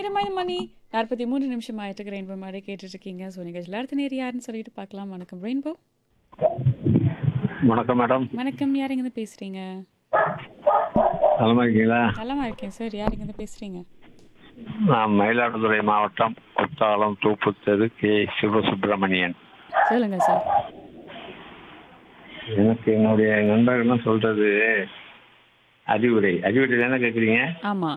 நேரம் ஐந்து மணி நாற்பத்தி மூணு நிமிஷம் ஆயிட்டு ரெயின்போ மாதிரி கேட்டுட்டு இருக்கீங்க ஸோ நிகழ்ச்சியில் அடுத்த நேரம் யாருன்னு சொல்லிட்டு பார்க்கலாம் வணக்கம் ரெயின்போ வணக்கம் மேடம் வணக்கம் யார் இருந்து பேசுறீங்க நலமா இருக்கீங்களா நலமா இருக்கேன் சார் யார் இருந்து பேசுறீங்க நான் மயிலாடுதுறை மாவட்டம் குத்தாலம் தூப்புத்தெரு கே சிவசுப்பிரமணியன் சொல்லுங்க சார் எனக்கு என்னுடைய நண்பர்கள்லாம் சொல்றது அறிவுரை அறிவுரை தானே கேட்குறீங்க ஆமா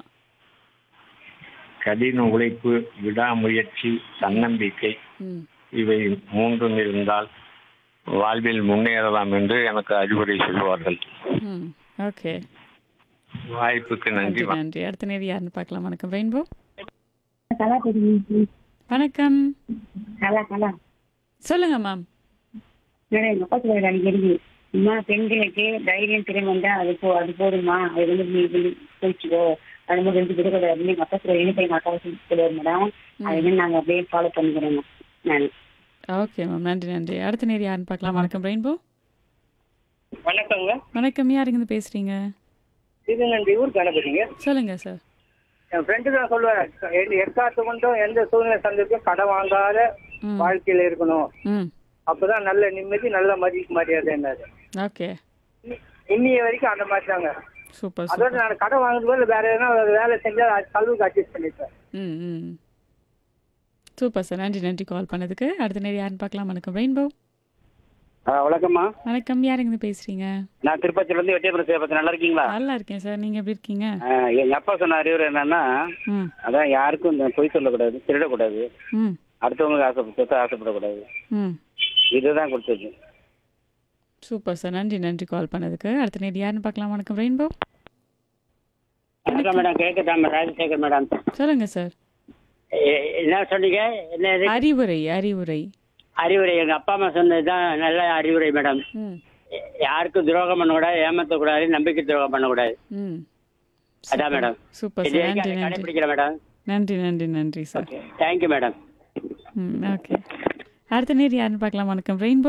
கடின உழைப்பு விடாமுயற்சி தன்னம்பிக்கை ம் இவை மூன்றும் இருந்தால் வாழ்வில் முன்னேறலாம் என்று எனக்கு அறிவுரை சொல்வார்கள் ம் ஓகே வாய்ப்புக்கு நன்றி நன்றி நன்றி அடுத்த நேரம் யாருன்னு பார்க்கலாம் வணக்கம் ரெயின்போ கலா தெரியுங்க வணக்கம் கலா கலா சொல்லுங்க மேம் வேற எங்க அப்பா சொல்லுவாரு அடிக்கடி அம்மா பெண்களுக்கு தைரியம் திறன் வந்தா அது போ அது போதுமா அது வந்து நீ வந்து போயிச்சுக்கோ அது வந்து ரெண்டு விடக்கூடாது அப்படின்னு எங்க அப்பா சொல்லுவாரு எனக்கு எங்க அக்கா சொல்லுவாரு மேடம் அது வந்து நாங்க அப்படியே ஃபாலோ பண்ணிக்கிறோங்க நான் ஓகே மேம் நன்றி நன்றி அடுத்த நேரம் யாருன்னு பார்க்கலாம் வணக்கம் ரெயின்போ வணக்கங்க வணக்கம் யார் இருந்து பேசுறீங்க திருநன்றி ஊர் கணபதிங்க சொல்லுங்க சார் என் ஃப்ரெண்டு தான் சொல்லுவேன் எந்த எக்காத்து கொண்டும் எந்த சூழ்நிலை சந்திப்பும் கடன் வாங்காத ம் வாழ்க்கையில இருக்கணும் ம் அப்பதான் நல்ல நிம்மதி நல்ல மதிப்பு மரியாதை என்னது ஓகே இன்னைய வரைக்கும் அந்த மாதிரி தாங்க சூப்பர் அதோட சூப்பர் நான் கடன் வாங்குறது போது வேற எதனா ஒரு வேலை செஞ்சா அது கல்விக்கு அட்ஜஸ்ட் பண்ணிப்பேன் ம் ம் சூப்பர் சார் நன்றி நன்றி கால் பண்ணதுக்கு அடுத்த நேரம் யாருன்னு பார்க்கலாம் வணக்கம் ரெயின்போ வணக்கம்மா வணக்கம் யார் இருந்து பேசுறீங்க நான் திருப்பதியில இருந்து வெட்டியபுரம் சேபத்து நல்லா இருக்கீங்களா நல்லா இருக்கேன் சார் நீங்க எப்படி இருக்கீங்க ஆ, எங்க அப்பா சொன்ன அறிவுரை என்னன்னா ம் அதான் யாருக்கும் இந்த பொய் சொல்லக்கூடாது திருடக்கூடாது ம் அடுத்தவங்களுக்கு ஆசை சொத்தை ஆசைப்படக்கூடாது ம் இதுதான் கொடுத்தது சூப்பர் சார் நன்றி நன்றி கால் பண்ணதுக்கு அடுத்த நேரம் யாருன்னு பார்க்கலாம் வணக்கம் ரெயின்போ வணக்கம் மேடம் கேட்குதா ராஜசேகர் மேடம் சொல்லுங்க சார் எ- என்ன சொன்னீங்க என்ன இது? அறிவுரை அறிவுரை அறிவுரை எங்க அப்பா அம்மா சொன்னதுதான் நல்ல அறிவுரை மேடம் ம் யாருக்கும் துரோகம் பண்ணக்கூடாது ஏமாத்தக்கூடாது நம்பிக்கை துரோகம் பண்ணக்கூடாது ம் அதான் மேடம் சூப்பர் இது சார் வரைக்கும் நன்றி அதை நன்றி கடைபிடிக்கிறேன் மேடம் நன்றி நன்றி நன்றி சார் தேங்க்யூ மேடம் ம் ஓகே அடுத்த நேரம் யாருன்னு பார்க்கலாம் வணக்கம் ரெயின்போ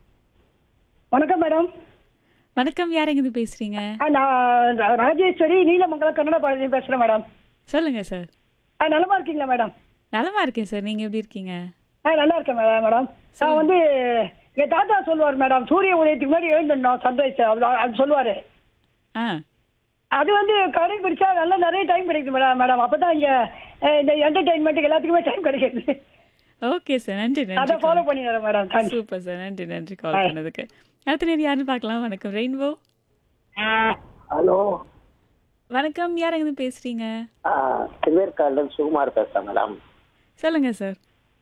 வணக்கம் மேடம் வணக்கம் யார் எங்கிருந்து பேசுறீங்க ஆ, நான் ரா- ராஜேஸ்வரி நீலமங்கலம் கன்னட பாரதி பேசுறேன் மேடம் சொல்லுங்க சார் ஆ, நலமா இருக்கீங்களா மேடம் நலமா இருக்கேன் சார் நீங்க எப்படி இருக்கீங்க ஆ நல்லா இருக்கேன் மேடம் மேடம் நான் வந்து என் தாத்தா சொல்லுவார் மேடம் சூரிய உதயத்துக்கு முன்னாடி எழுந்துடணும் சன்ரைஸ் அது சொல்லுவாரு ஆ அது வந்து கடைபிடிச்சா நல்லா நிறைய டைம் கிடைக்குது மேடம் மேடம் அப்பதான் இங்க அஹ், இந்த என்டர்டைன்மெண்ட்டுக்கு எல்லாத்துக்குமே டைம் கிடைக்குது ஓகே சார் நன்றி அதை நன்றி ஃபாலோ பண்ணிடுறேன் மேடம் தேங்க்ஸ் சூப்பர் சார் நன்றி நன்றி கால் பண்ணதுக்கு அடுத்த நேரம் யாருன்னு பார்க்கலாம் வணக்கம் ரெயின்போ ஹலோ வணக்கம் யார் எங்கிருந்து பேசுறீங்க திருவேற்காடு சுகுமார் பேசுறேன் மேடம் சொல்லுங்க சார்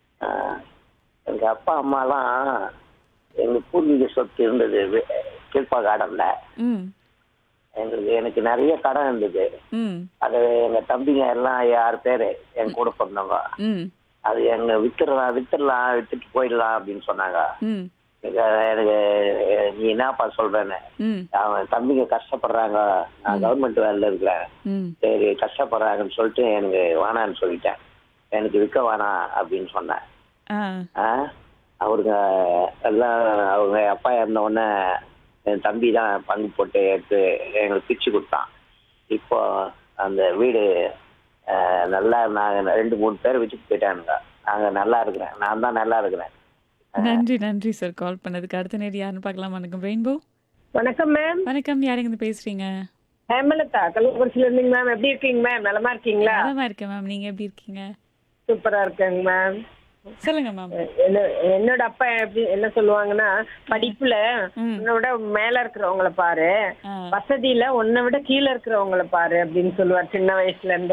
எங்க அப்பா அம்மாலாம் எங்க பூர்வீக சொத்து இருந்தது வே- கீழ்ப்பா கார்டன்ல ம் எங்களுக்கு எனக்கு நிறைய கடன் இருந்தது ம் அது எங்க தம்பிங்க எல்லாம் ஆறு பேரு என் கூட பிறந்தவங்க ம் அது எங்க வித்துடலாம் வித்துடலாம் வித்துட்டு போயிடலாம் அப்படின்னு சொன்னாங்க ம் எனக்கு எனக்கு நீ என்னப்பா சொல்றேன்னு ம் அவன் தம்பிங்க கஷ்டப்படுறாங்க நான் கவர்மெண்ட் வேலையில இருக்கிறேன் ம் சரி கஷ்டப்படுறாங்கன்னு சொல்லிட்டு எனக்கு வேணான்னு சொல்லிட்டேன் எனக்கு விற்க வேணாம் அப்படின்னு சொன்னேன் ஆ ஆ அவருங்க எல்லாம் அவங்க அப்பா இறந்த உடனே என் தம்பி தான் பங்கு போட்டு எடுத்து எங்களுக்கு பிச்சு கொடுத்தான் இப்போ அந்த வீடு அஹ், நல்லா நாங்கள் ரெண்டு மூணு பேர் வச்சுட்டு போயிட்டானுங்க நாங்கள் நல்லா இருக்கிறேன் நான் தான் நல்லா இருக்கிறேன் நன்றி நன்றி சார் கால் பண்ணதுக்கு அடுத்த நேரம் யாருன்னு பார்க்கலாம் வணக்கம் ரெயின்போ வணக்கம் மேம் வணக்கம் யார் எங்கிருந்து பேசுறீங்க ஹேமலதா கள்ளக்குறிச்சியில இருந்தீங்க மேம் எப்படி இருக்கீங்க மேம் நலமா இருக்கீங்களா நலமா இருக்கேன் மேம் நீங்க எப்படி இருக்கீங்க சூப்பரா இருக்கேங்க மேம் சொல்லுங்க மேம் என்ன என்னோட அப்பா எப்படி என்ன சொல்லுவாங்கன்னா படிப்புல ம். உன்னை விட மேல இருக்கிறவங்கள பாரு ஆ வசதியில உன்னை விட கீழே இருக்கிறவங்கள பாரு அப்படின்னு சொல்லுவார் சின்ன வயசுல இருந்து